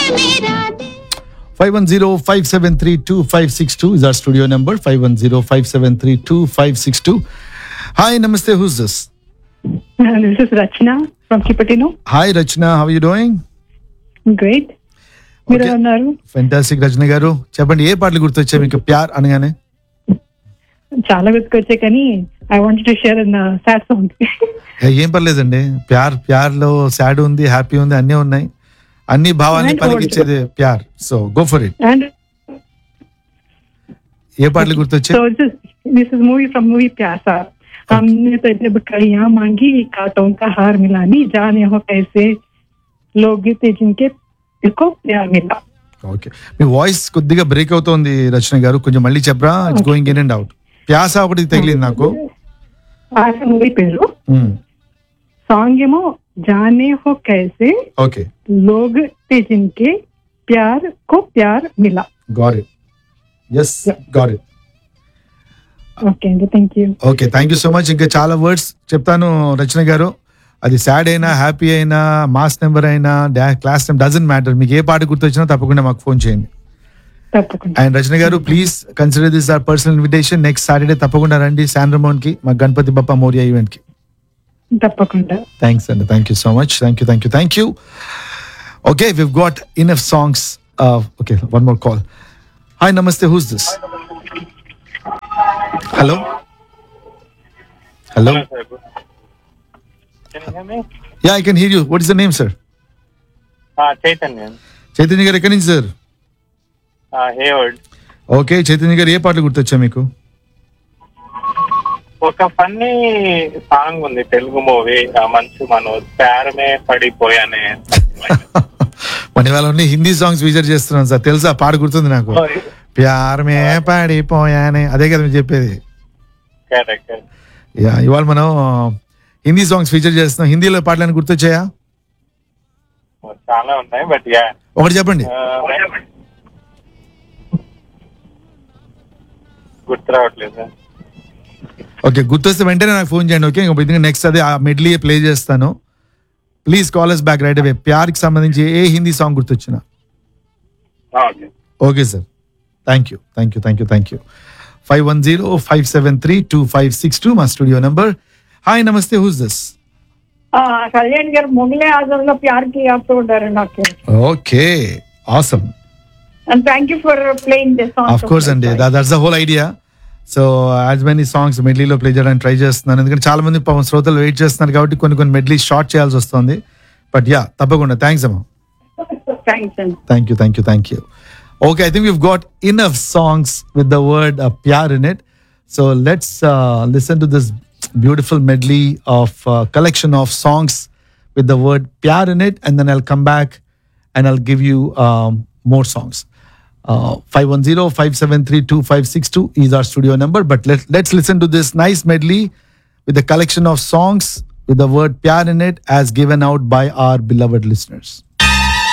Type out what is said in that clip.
मेरा दिल 510-573-2562 is our studio number. 510-573-2562. Hi, namaste. Who's this? this is Rachna from Kipatino. Hi, Rachna. How are you doing? Great. మీరు Okay. ఉన్నారు fantastic Rachana గారు చెప్పండి ఏ పాటలు గుర్తొచ్చాయి మీకు ప్యార్ అనగానే చాలా గుర్తుకొచ్చాయి కానీ I want to share sad song ఏ, ఏం పర్లేదండి ప్యార్ ప్యార్ లో సాడ్ ఉంది హ్యాపీ ఉంది అన్నీ ఉన్నాయి అన్ని భావాన్ని And పలికిచ్చేది ప్యార్ so go for it and ఏ పాటలు గుర్తొచ్చాయి so this is movie from movie Pyaasa हमने तो जब कड़ियां मांगी कांटों का हार मिला नहीं जाने हो कैसे लोग थे जिनके दिल को प्यार मिला ఓకే మీ వాయిస్ కొద్దిగా బ్రేక్ అవుతోంది రచన గారు కొంచెం మళ్ళీ చెప్పరా it's going in and out Pyaasa ఒకటి తగిలింది నాకు ఆ మూవీ పేరు సాంగ్ ఏమో जाने हो कैसे ఓకే लोग थे जिनके प्यार को प्यार मिला got it yes got it okay అండి thank you okay thank you so much ఇంకా చాలా వర్డ్స్ చెప్తాను రచన గారు అది సాడ్ అయినా హ్యాపీ అయినా మాస్ నెంబర్ అయినా క్లాస్ నెంబర్ డజన్ మ్యాటర్ మీకు ఏ పాట గుర్తొచ్చినా తప్పకుండా మాకు ఫోన్ చేయండి తప్పకుండా అండ్ రచన గారు please consider this our personal invitation next Saturday తప్పకుండా రండి శాండ్రమోన్ కి మా గణపతి బప్ప మోరియా ఈవెంట్ కి తప్పకుండా థ్యాంక్స్ అండి thank you so much thank you thank you thank you okay we've got enough songs okay one more call hi నమస్తే who's this hello hello Can you hear me? Yeah I can hear you what is the name sir Uh, Chaitanya. Chaitanya గారు ఎక్కడి నుంచి sir Uh, Hayward. Okay Chaitanya గారు ఏ పాటలు గుర్తొచ్చా మీకు ఒక funny song ఉంది తెలుగు మూవీ మంచు మనోజ్ ప్యారమే పడిపోయానే మన ఇవాళ అన్ని హిందీ సాంగ్స్ ఫీచర్ చేస్తున్నాం సార్ తెలుసా పాట గుర్తుంది నాకు ప్యార్ మే పడిపోయానే అదే కదా మీరు చెప్పేది కరెక్ట్ యా ఇవాళ మనం హిందీ సాంగ్స్ ఫీచర్ చేస్తున్నాం హిందీలో పాటలని గుర్తొచ్చాయా చాలా ఉన్నాయి బట్ యా ఒకటి చెప్పండి గుర్తు రావట్లేదు సార్ ఓకే గుర్తొస్తే వెంటనే నాకు ఫోన్ చేయండి ఓకే ఇంకా నెక్స్ట్ అదే ఆ మెడ్లీ ప్లే చేస్తాను please callers back right away ప్యార్కి సంబంధించి ఏ హిందీ సాంగ్ గుర్తొచ్చినా okay okay sir thank you thank you thank you thank you five one zero five seven three two five six two మా studio number hi నమస్తే who's this Kalyan గారు మొగలే ఆజంలో ప్యార్ కి ఆపుతూ ఉంటారు నాకు okay awesome and thank you for playing this song of course అండి that's the whole idea so as many songs మెడ్లీలో ప్లే చేయడానికి ట్రై చేస్తున్నాను ఎందుకంటే చాలా మంది పాపం శ్రోతలు వెయిట్ చేస్తున్నారు కాబట్టి కొన్ని కొన్ని మెడ్లీ షార్ట్ చేయాల్సి వస్తుంది బట్ యా తప్పకుండా థ్యాంక్స్ అమ్మా థ్యాంక్స్ అండి Thank you, thank you, thank you. Okay, I think we've got enough songs with the word uh, pyar in it. So let's uh, listen to this beautiful medley of uh, collection of songs with the word pyar in it, and then I'll come back and I'll give you um, more songs. Uh, 510-573-2562 is our studio number. But let, let's listen to this nice medley with a collection of songs with the word pyar in it as given out by our beloved listeners.